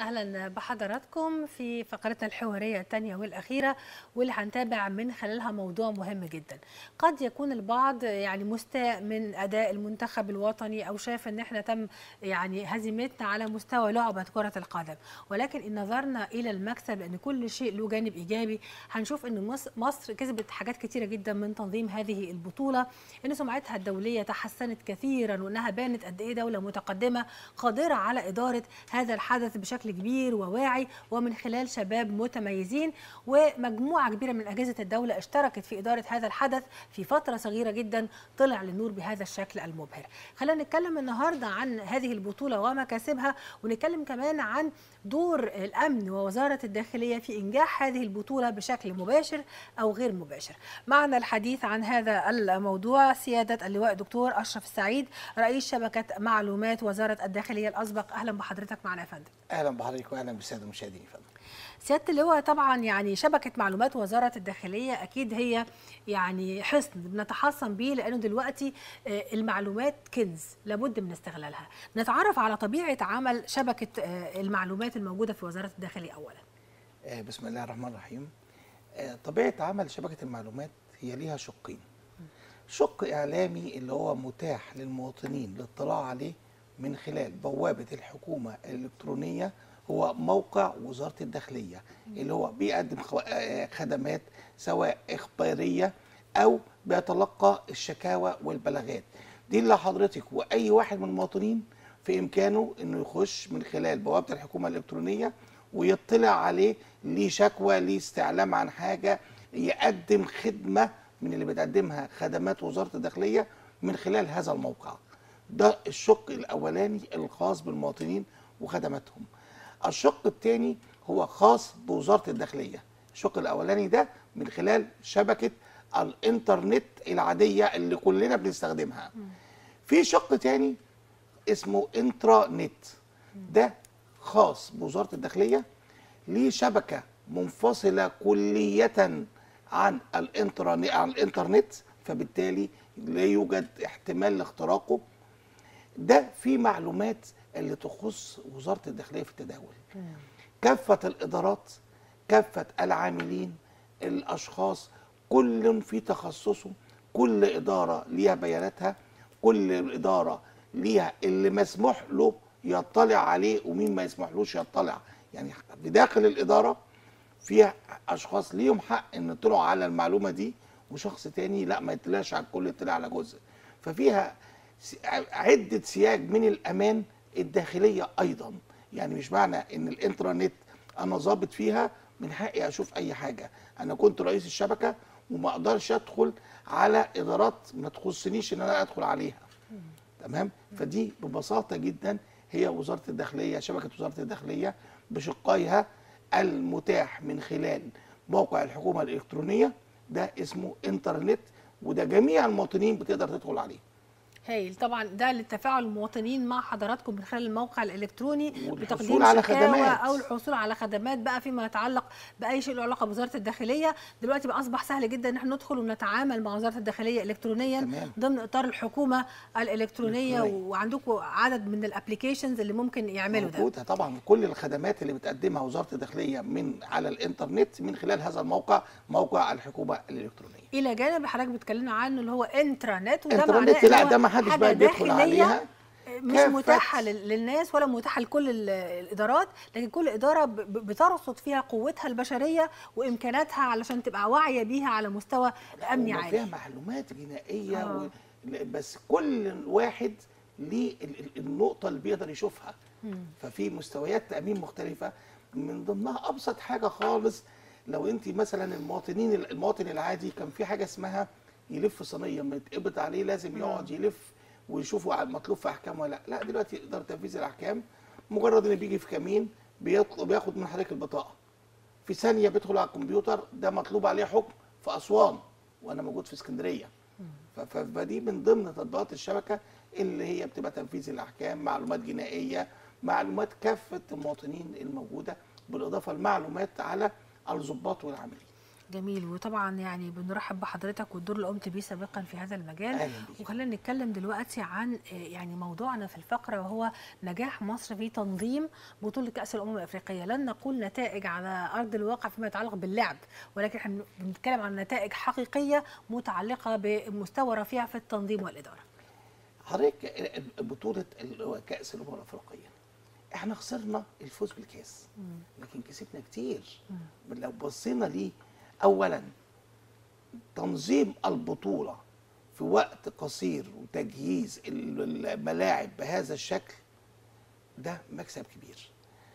اهلا بحضراتكم في فقرتنا الحواريه الثانيه والاخيره واللي هنتابع من خلالها موضوع مهم جدا قد يكون البعض يعني مستاء من اداء المنتخب الوطني او شايف ان احنا تم يعني هزيمتنا على مستوى لعبه كره القدم ولكن ان نظرنا الى المكسب لان كل شيء له جانب ايجابي هنشوف ان مصر- مصر كسبت حاجات كتيره جدا من تنظيم هذه البطوله ان سمعتها الدوليه تحسنت كثيرا وانها بانت قد ايه دوله متقدمه قادره على اداره هذا الحدث بشكل كبير وواعي ومن خلال شباب متميزين ومجموعه كبيره من اجهزه الدوله اشتركت في اداره هذا الحدث في فتره صغيره جدا طلع للنور بهذا الشكل المبهر. خلينا نتكلم النهارده عن هذه البطوله ومكاسبها ونتكلم كمان عن دور الامن ووزاره الداخليه في انجاح هذه البطوله بشكل مباشر او غير مباشر. معنا الحديث عن هذا الموضوع سياده اللواء دكتور اشرف السعيد رئيس شبكه معلومات وزاره الداخليه الاسبق اهلا بحضرتك معنا يا فندم. اهلا بحضرتك واهلا بالساده المشاهدين يا فندم سياده اللواء طبعا يعني شبكه معلومات وزاره الداخليه اكيد هي يعني حصن بنتحصن بيه لانه دلوقتي آه، المعلومات كنز لابد من استغلالها نتعرف على طبيعه عمل شبكه آه، المعلومات الموجوده في وزاره الداخليه اولا آه بسم الله الرحمن الرحيم آه طبيعه عمل شبكه المعلومات هي ليها شقين شق اعلامي اللي هو متاح للمواطنين الاطلاع عليه من خلال بوابه الحكومه الالكترونيه هو موقع وزاره الداخليه اللي هو بيقدم خو- آه، خدمات سواء اخباريه او بيتلقى الشكاوى والبلاغات دي اللي حضرتك واي واحد من المواطنين في امكانه انه يخش من خلال بوابه الحكومه الالكترونيه ويطلع عليه ليه شكوى ليه استعلام عن حاجه يقدم خدمه من اللي بتقدمها خدمات وزاره الداخليه من خلال هذا الموقع ده الشق الاولاني الخاص بالمواطنين وخدماتهم الشق الثاني هو خاص بوزاره الداخليه الشق الاولاني ده من خلال شبكه الانترنت العاديه اللي كلنا بنستخدمها في شق تاني اسمه انترا نت ده خاص بوزاره الداخليه ليه شبكه منفصله كليه عن الانترنت عن الانترنت فبالتالي لا يوجد احتمال لاختراقه ده في معلومات اللي تخص وزاره الداخليه في التداول كافه الادارات كافه العاملين الاشخاص كل في تخصصه كل اداره ليها بياناتها كل اداره ليها اللي مسموح له يطلع عليه ومين ما يسمحلوش يطلع يعني بداخل الاداره فيها اشخاص ليهم حق ان يطلعوا على المعلومه دي وشخص تاني لا ما يطلعش على الكل يطلع على جزء ففيها س- عده سياج من الامان الداخليه ايضا يعني مش معنى ان الانترنت انا ظابط فيها من حقي اشوف اي حاجه انا كنت رئيس الشبكه وما اقدرش ادخل على ادارات ما تخصنيش ان انا ادخل عليها تمام فدي ببساطه جدا هي وزاره الداخليه شبكه وزاره الداخليه بشقائها المتاح من خلال موقع الحكومه الالكترونيه ده اسمه انترنت وده جميع المواطنين بتقدر تدخل عليه هايل طبعا ده للتفاعل المواطنين مع حضراتكم من خلال الموقع الالكتروني والحصول بتقديم على شكاوى خدمات. او الحصول على خدمات بقى فيما يتعلق باي شيء له علاقه بوزاره الداخليه دلوقتي بقى اصبح سهل جدا ان احنا ندخل ونتعامل مع وزاره الداخليه الكترونيا تمام. ضمن اطار الحكومه الالكترونيه الإلكترونية. وعندكم عدد من الابلكيشنز اللي ممكن يعملوا ده موجودة طبعا كل الخدمات اللي بتقدمها وزاره الداخليه من على الانترنت من خلال هذا الموقع موقع الحكومه الالكترونيه الى جانب اللي حضرتك بتكلمنا عنه اللي هو انترانت وده انترنت معناه لا إن هو ده ما حدش حاجة بقى بيدخل داخلية عليها مش كافة- متاحه لل- للناس ولا متاحه لكل ال- الادارات لكن كل اداره ب- ب- بترصد فيها قوتها البشريه وامكاناتها علشان تبقى واعيه بيها على مستوى امني وما فيها عالي معلومات جنائيه آه. و... ل- بس كل واحد ليه ال- ال- النقطه اللي بيقدر يشوفها ففي مستويات تامين مختلفه من ضمنها ابسط حاجه خالص لو انت مثلا المواطنين المواطن العادي كان في حاجه اسمها يلف صينيه ما يتقبض عليه لازم يقعد يلف ويشوفوا على مطلوب في احكام ولا لا لا دلوقتي اداره تنفيذ الاحكام مجرد ان بيجي في كمين بيطلب بياخد من حضرتك البطاقه في ثانيه بيدخل على الكمبيوتر ده مطلوب عليه حكم في اسوان وانا موجود في اسكندريه ف- ف- فدي من ضمن تطبيقات الشبكه اللي هي بتبقى تنفيذ الاحكام معلومات جنائيه معلومات كافه المواطنين الموجوده بالاضافه لمعلومات على الضباط والعاملين جميل وطبعا يعني بنرحب بحضرتك والدور اللي قمت بيه سابقا في هذا المجال أهلا بيك. وخلينا نتكلم دلوقتي عن آه، يعني موضوعنا في الفقره وهو نجاح مصر في تنظيم بطوله كاس الامم الافريقيه لن نقول نتائج على ارض الواقع فيما يتعلق باللعب ولكن احنا بنتكلم عن نتائج حقيقيه متعلقه بمستوى رفيع في التنظيم والاداره حضرتك بطولة ال- كأس الأمم الأفريقية احنا خسرنا الفوز بالكاس لكن كسبنا كتير لو بصينا ليه أولا تنظيم البطولة في وقت قصير وتجهيز ال- الملاعب بهذا الشكل ده مكسب كبير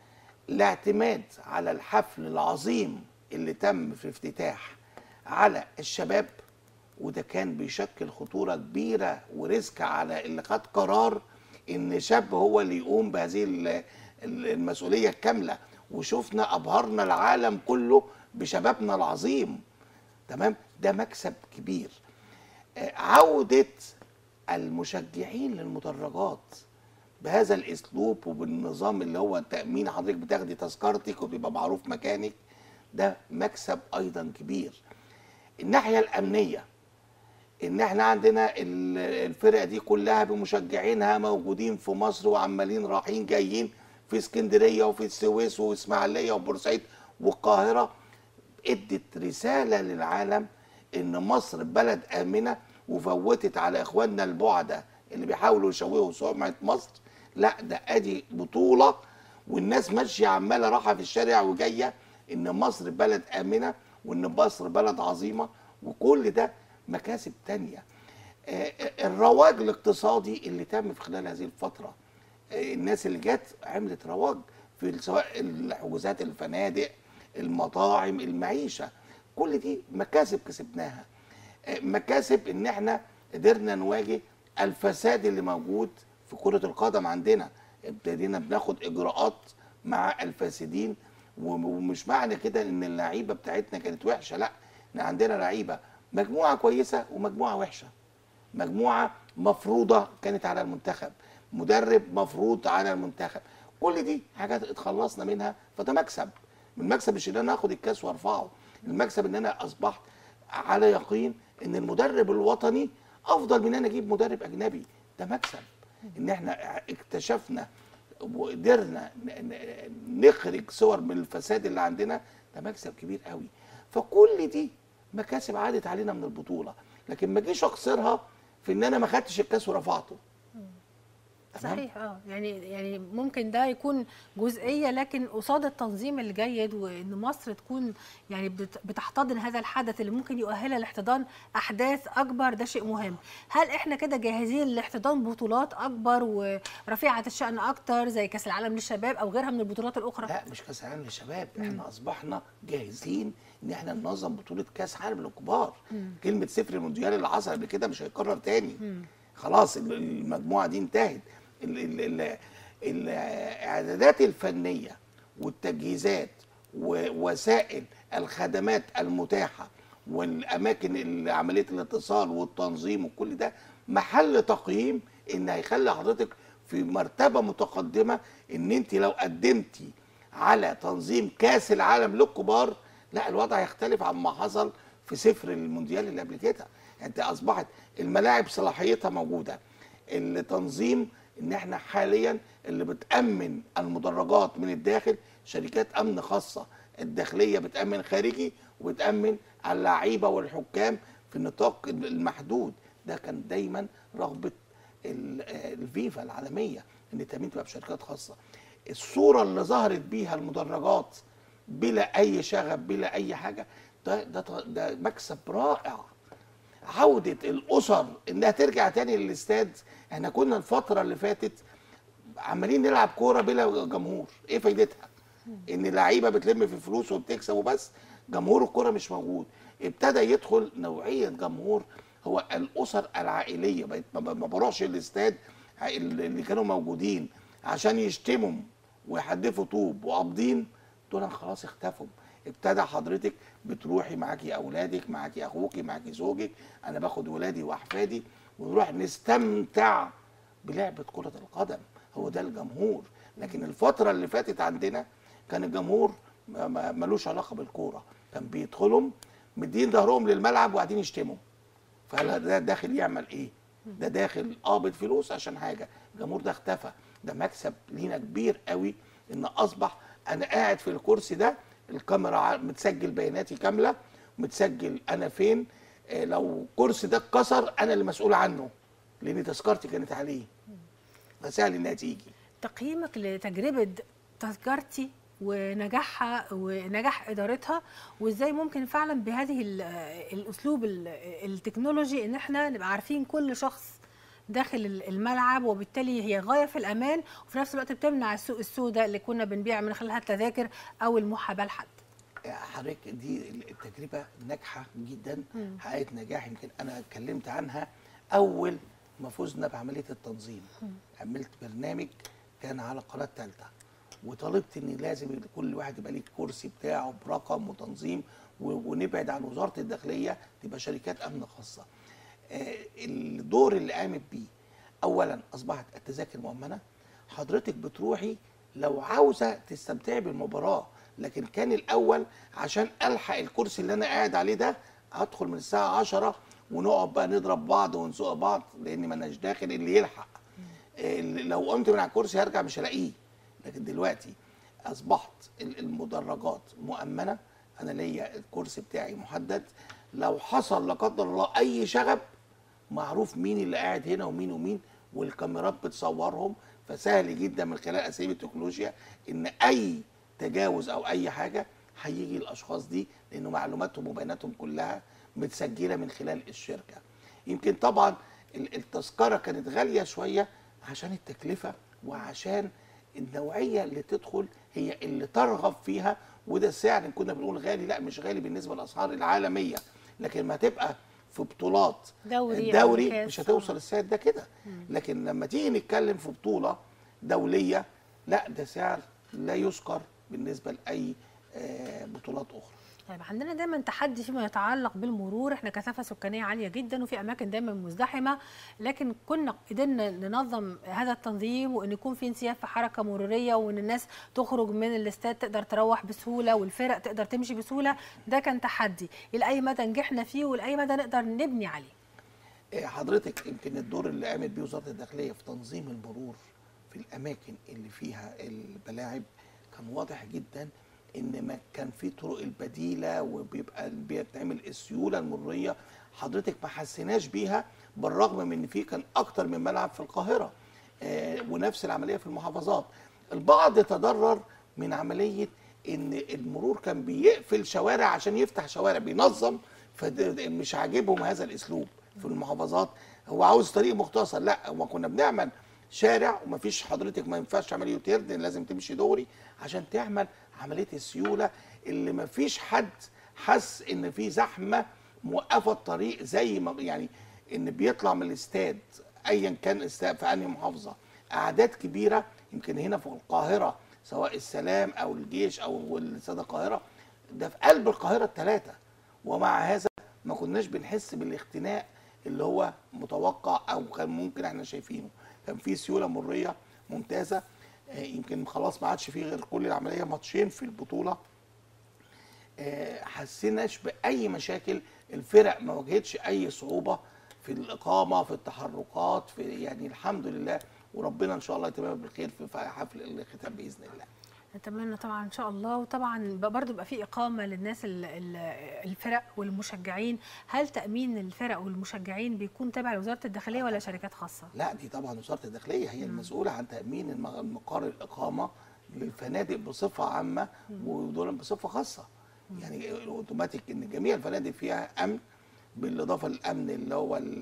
الاعتماد على الحفل العظيم اللي تم في افتتاح على الشباب وده كان بيشكل خطوره كبيره وريسك على اللي خد قرار ان شاب هو اللي يقوم بهذه ال- ال- المسؤوليه الكامله وشفنا ابهرنا العالم كله بشبابنا العظيم تمام ده مكسب كبير آه، عوده المشجعين للمدرجات بهذا الاسلوب وبالنظام اللي هو التامين حضرتك بتاخدي تذكرتك وبيبقى معروف مكانك ده مكسب ايضا كبير الناحيه الامنيه ان احنا عندنا ال- الفرق دي كلها بمشجعينها موجودين في مصر وعمالين رايحين جايين في اسكندريه وفي السويس واسماعيليه وبورسعيد والقاهره ادت رساله للعالم ان مصر بلد امنه وفوتت على اخواننا البعده اللي بيحاولوا يشوهوا سمعه مصر لا ده ادي بطوله والناس ماشيه عماله رايحه في الشارع وجايه ان مصر بلد امنه وان مصر بلد عظيمه وكل ده مكاسب تانية آه، الرواج الاقتصادي اللي تم في خلال هذه الفتره آه، الناس اللي جت عملت رواج في سواء الحجوزات الفنادق المطاعم المعيشه كل دي مكاسب كسبناها آه، مكاسب ان احنا قدرنا نواجه الفساد اللي موجود في كره القدم عندنا ابتدينا بناخد اجراءات مع الفاسدين وم- ومش معنى كده ان اللعيبه بتاعتنا كانت وحشه لا احنا عندنا لعيبه مجموعه كويسه ومجموعه وحشه مجموعه مفروضه كانت على المنتخب مدرب مفروض على المنتخب كل دي حاجات اتخلصنا منها فده مكسب المكسب مش ان انا اخد الكاس وارفعه المكسب ان انا اصبحت على يقين ان المدرب الوطني افضل من ان انا اجيب مدرب اجنبي ده مكسب ان احنا اكتشفنا وقدرنا ن- ن- نخرج صور من الفساد اللي عندنا ده مكسب كبير قوي فكل دي مكاسب عادت علينا من البطوله لكن ما اجيش اقصرها في ان انا ما خدتش الكاس ورفعته تمام؟ صحيح اه يعني يعني ممكن ده يكون جزئيه لكن قصاد التنظيم الجيد وان مصر تكون يعني بت- بتحتضن هذا الحدث اللي ممكن يؤهلها لاحتضان احداث اكبر ده شيء مهم هل احنا كده جاهزين لاحتضان بطولات اكبر ورفيعه الشان اكتر زي كاس العالم للشباب او غيرها من البطولات الاخرى لا مش كاس عالم للشباب احنا اصبحنا جاهزين ان احنا ننظم بطوله كاس عالم للكبار كلمه صفر المونديال اللي حصل قبل كده مش هيكرر تاني خلاص ال- المجموعه دي انتهت ال- ال- ال- الاعدادات الفنيه والتجهيزات ووسائل الخدمات المتاحه والاماكن اللي عمليه الاتصال والتنظيم وكل ده محل تقييم ان هيخلي حضرتك في مرتبه متقدمه ان انت لو قدمتي على تنظيم كاس العالم للكبار لا الوضع يختلف عما حصل في صفر المونديال اللي قبل كده انت اصبحت الملاعب صلاحيتها موجوده التنظيم ان احنا حاليا اللي بتامن المدرجات من الداخل شركات امن خاصه الداخليه بتامن خارجي وبتامن اللعيبه والحكام في النطاق المحدود ده كان دايما رغبه ال- الفيفا العالميه ان التامين تبقى بشركات خاصه الصوره اللي ظهرت بيها المدرجات بلا اي شغب بلا اي حاجه ده ده ده مكسب رائع عودة الأسر إنها ترجع تاني للاستاد احنا كنا الفترة اللي فاتت عمالين نلعب كورة بلا جمهور إيه فايدتها؟ إن اللعيبة بتلم في فلوس وبتكسب وبس جمهور الكورة مش موجود ابتدى يدخل نوعية جمهور هو الأسر العائلية بقيت ما ما بروحش الاستاد اللي كانوا موجودين عشان يشتموا ويحدفوا طوب وقابضين دول خلاص اختفوا ابتدى حضرتك بتروحي معاكي اولادك معاكي اخوكي معاكي زوجك انا باخد ولادي واحفادي ونروح نستمتع بلعبه كره القدم هو ده الجمهور لكن الفتره اللي فاتت عندنا كان الجمهور ما- ما- ملوش علاقه بالكوره كان بيدخلهم مدين ظهرهم للملعب وقاعدين يشتموا فهل ده داخل يعمل ايه ده داخل قابض فلوس عشان حاجه الجمهور ده اختفى ده مكسب لينا كبير قوي ان اصبح انا قاعد في الكرسي ده الكاميرا ع- متسجل بياناتي كامله متسجل انا فين آه، لو الكرسي ده اتكسر انا اللي مسؤول عنه لان تذكرتي كانت عليه فسهل انها تيجي تقييمك لتجربه تذكرتي ونجاحها ونجاح ادارتها وازاي ممكن فعلا بهذه ال- الاسلوب ال- التكنولوجي ان احنا نبقى عارفين كل شخص داخل ال- الملعب وبالتالي هي غايه في الامان وفي نفس الوقت بتمنع السوق السوداء اللي كنا بنبيع من خلالها التذاكر او المحاباه لحد حضرتك دي التجربه ناجحه جدا حققت نجاح يمكن انا اتكلمت عنها اول ما فزنا بعمليه التنظيم عملت برنامج كان على قناه ثالثه وطالبت ان لازم كل واحد يبقى ليه الكرسي بتاعه برقم وتنظيم و- ونبعد عن وزاره الداخليه تبقى شركات امن خاصه آه، الدور اللي قامت بيه اولا اصبحت التذاكر مؤمنه حضرتك بتروحي لو عاوزه تستمتعي بالمباراه لكن كان الاول عشان الحق الكرسي اللي انا قاعد عليه ده ادخل من الساعه 10 ونقعد بقى نضرب بعض ونسوق بعض لان ما اناش داخل اللي يلحق آه، اللي- لو قمت من على الكرسي هرجع مش هلاقيه لكن دلوقتي اصبحت ال- المدرجات مؤمنه انا ليا الكرسي بتاعي محدد لو حصل لا قدر الله اي شغب معروف مين اللي قاعد هنا ومين ومين والكاميرات بتصورهم فسهل جدا من خلال اساليب التكنولوجيا ان اي تجاوز او اي حاجه هيجي الاشخاص دي لانه معلوماتهم وبياناتهم كلها متسجله من خلال الشركه يمكن طبعا ال- التذكره كانت غاليه شويه عشان التكلفه وعشان النوعيه اللي تدخل هي اللي ترغب فيها وده السعر إن كنا بنقول غالي لا مش غالي بالنسبه للاسعار العالميه لكن ما تبقى في بطولات دوري أو الدوري كاس. مش هتوصل السعر ده كده لكن لما تيجي نتكلم في بطوله دوليه لا ده سعر لا يذكر بالنسبه لاي آه، بطولات اخرى طيب عندنا دايما تحدي فيما يتعلق بالمرور احنا كثافه سكانيه عاليه جدا وفي اماكن دايما مزدحمه لكن كنا قدرنا ننظم هذا التنظيم وان يكون في انسياب في حركه مروريه وان الناس تخرج من الاستاد تقدر تروح بسهوله والفرق تقدر تمشي بسهوله ده كان تحدي لاي مدى نجحنا فيه ولاي مدى نقدر نبني عليه آه، حضرتك يمكن الدور اللي قامت بيه وزاره الداخليه في تنظيم المرور في الاماكن اللي فيها الملاعب كان واضح جدا ان ما كان في طرق البديله وبيبقى بيتعمل السيوله المروريه حضرتك ما حسيناش بيها بالرغم من ان في كان اكتر من ملعب في القاهره آه، ونفس العمليه في المحافظات البعض تضرر من عمليه ان المرور كان بيقفل شوارع عشان يفتح شوارع بينظم فمش عاجبهم هذا الاسلوب في المحافظات هو عاوز طريق مختصر لا هو كنا بنعمل شارع ومفيش حضرتك ما ينفعش تعمل يوتيرن لازم تمشي دوري عشان تعمل عمليه السيوله اللي مفيش حد حس ان في زحمه موقفه الطريق زي ما يعني ان بيطلع من الاستاد ايا كان استاد في انهي محافظه اعداد كبيره يمكن هنا في القاهره سواء السلام او الجيش او استاد القاهره ده في قلب القاهره الثلاثه ومع هذا ما كناش بنحس بالاختناق اللي هو متوقع او كان ممكن احنا شايفينه كان في سيوله مريه ممتازه آه، يمكن خلاص ما عادش فيه غير كل العمليه ماتشين في البطوله آه، حسيناش باي مشاكل الفرق ما واجهتش اي صعوبه في الاقامه في التحركات في يعني الحمد لله وربنا ان شاء الله يتمم بالخير في في حفل الختام باذن الله نتمنى طبعا ان شاء الله وطبعا برضه يبقى في اقامه للناس ال- ال- الفرق والمشجعين هل تامين الفرق والمشجعين بيكون تابع لوزاره الداخليه ولا شركات خاصه لا دي طبعا وزاره الداخليه هي المسؤوله عن تامين الم- مقر الاقامه للفنادق بصفه عامه ودول بصفه خاصه يعني اوتوماتيك ان جميع الفنادق فيها امن بالاضافه للامن اللي هو ال-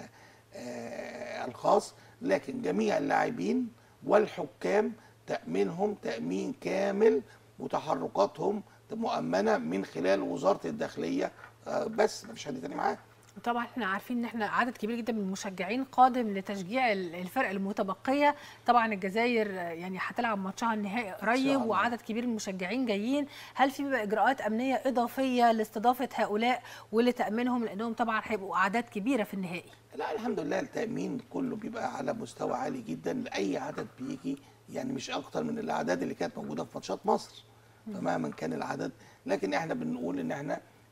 آه، الخاص لكن جميع اللاعبين والحكام تامينهم تامين كامل وتحركاتهم مؤمنه من خلال وزاره الداخليه آه، بس مفيش حد تاني معاه طبعا احنا عارفين ان احنا عدد كبير جدا من المشجعين قادم لتشجيع ال- الفرق المتبقيه طبعا الجزائر يعني هتلعب ماتشها النهائي قريب الله. وعدد كبير من المشجعين جايين هل في بقى اجراءات امنيه اضافيه لاستضافه هؤلاء ولتامينهم لانهم طبعا هيبقوا اعداد كبيره في النهائي لا الحمد لله التأمين كله بيبقى على مستوى عالي جدا لأي عدد بيجي يعني مش أكتر من الأعداد اللي كانت موجودة في ماتشات مصر فمهما كان العدد لكن احنا بنقول إن احنا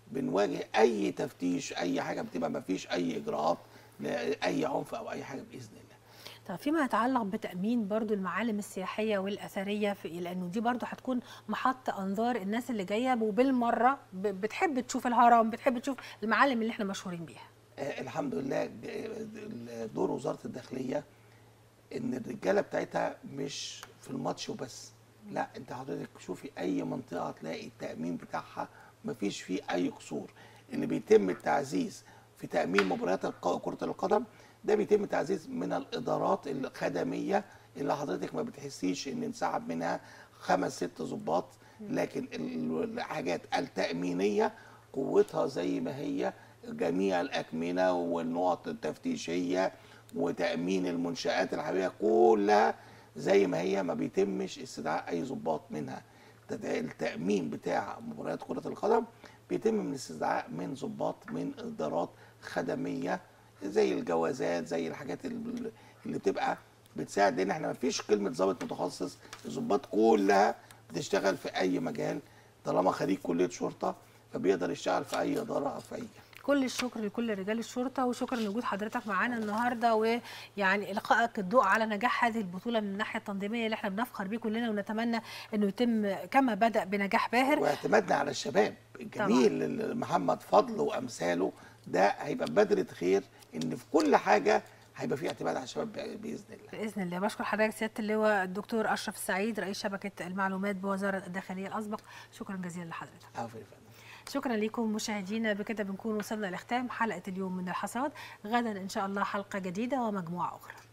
بنواجه اي تفتيش اي حاجه بتبقى ما فيش اي اجراءات لاي عنف او اي حاجه باذن الله طب فيما يتعلق بتأمين برضو المعالم السياحية والأثرية في لأنه دي برضو هتكون محط أنظار الناس اللي جاية وبالمرة ب- بتحب تشوف الهرم بتحب تشوف المعالم اللي احنا مشهورين بيها آه، الحمد لله ج- دور وزاره الداخليه ان الرجاله بتاعتها مش في الماتش وبس لا انت حضرتك شوفي اي منطقه تلاقي التامين بتاعها مفيش فيه اي قصور اللي بيتم التعزيز في تامين مباريات الق- كره القدم ده بيتم تعزيز من الادارات الخدميه اللي حضرتك ما بتحسيش ان انسحب منها خمس ست ضباط لكن ال- الحاجات التامينيه قوتها زي ما هي جميع الاكمنه والنقط التفتيشيه وتامين المنشات الحيويه كلها زي ما هي ما بيتمش استدعاء اي ضباط منها تد- التامين بتاع مباريات كره القدم بيتم من استدعاء من ضباط من ادارات خدميه زي الجوازات زي الحاجات ال- اللي بتبقى بتساعد لان احنا ما فيش كلمه ضابط متخصص الضباط كلها بتشتغل في اي مجال طالما خريج كليه شرطه فبيقدر يشتغل في اي اداره او في اي كل الشكر لكل رجال الشرطة وشكرا لوجود حضرتك معانا النهاردة ويعني إلقائك الضوء على نجاح هذه البطولة من الناحية التنظيمية اللي احنا بنفخر بيه كلنا ونتمنى أنه يتم كما بدأ بنجاح باهر واعتمادنا على الشباب الجميل اللي محمد فضل وامثاله ده هيبقى بذره خير ان في كل حاجه هيبقى في اعتماد على الشباب باذن الله باذن الله بشكر حضرتك سياده اللواء الدكتور اشرف السعيد رئيس شبكه المعلومات بوزاره الداخليه الاسبق شكرا جزيلا لحضرتك عفوا يا فندم شكرا لكم مشاهدينا بكده بنكون وصلنا لختام حلقه اليوم من الحصاد غدا ان شاء الله حلقه جديده ومجموعه اخرى